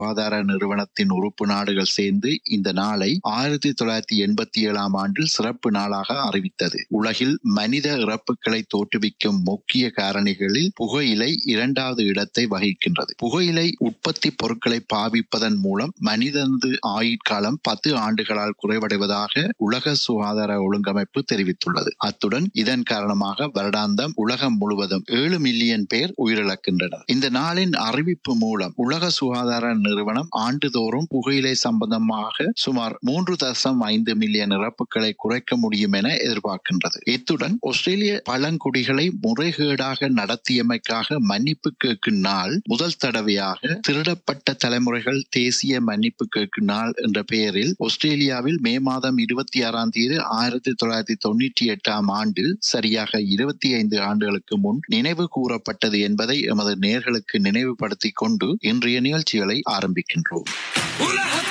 சுகாதார நிறுவனத்தின் உறுப்பு நாடுகள் சேர்ந்து இந்த நாளை ஆயிரத்தி தொள்ளாயிரத்தி எண்பத்தி ஏழாம் ஆண்டில் சிறப்பு நாளாக அறிவித்தது உலகில் மனித இறப்புகளை தோற்றுவிக்கும் முக்கிய காரணிகளில் புகையிலை இரண்டாவது இடத்தை வகிக்கின்றது புகையிலை உற்பத்தி பொருட்களை பாவிப்பதன் மூலம் மனிதனது ஆயுட்காலம் பத்து ஆண்டுகளால் குறைவடைவதாக உலக சுகாதார ஒழுங்கமைப்பு தெரிவித்துள்ளது அத்துடன் இதன் காரணமாக வருடாந்தம் உலகம் முழுவதும் ஏழு மில்லியன் பேர் உயிரிழக்கின்றனர் இந்த நாளின் அறிவிப்பு மூலம் உலக சுகாதார நிறுவனம் ஆண்டுதோறும் புகையிலை சம்பந்தமாக சுமார் மூன்று தசம் ஐந்து மில்லியன் இறப்புகளை குறைக்க முடியும் என எதிர்பார்க்கின்றது இத்துடன் ஆஸ்திரேலிய பழங்குடிகளை முறைகேடாக நடத்தியமைக்காக மன்னிப்பு கேட்கும் நாள் முதல் தடவையாக திருடப்பட்ட தலைமுறைகள் தேசிய மன்னிப்பு கேட்கும் நாள் என்ற பெயரில் ஆஸ்திரேலியாவில் மே மாதம் இருபத்தி ஆறாம் தேதி ஆயிரத்தி தொள்ளாயிரத்தி தொண்ணூற்றி எட்டாம் ஆண்டில் சரியாக இருபத்தி ஐந்து ஆண்டுகளுக்கு முன் நினைவு கூறப்பட்டது என்பதை எமது நேர்களுக்கு நினைவுபடுத்திக் கொண்டு இன்றைய நிகழ்ச்சிகளை ஆரம்பிக்கின்றோம் உலகத்தை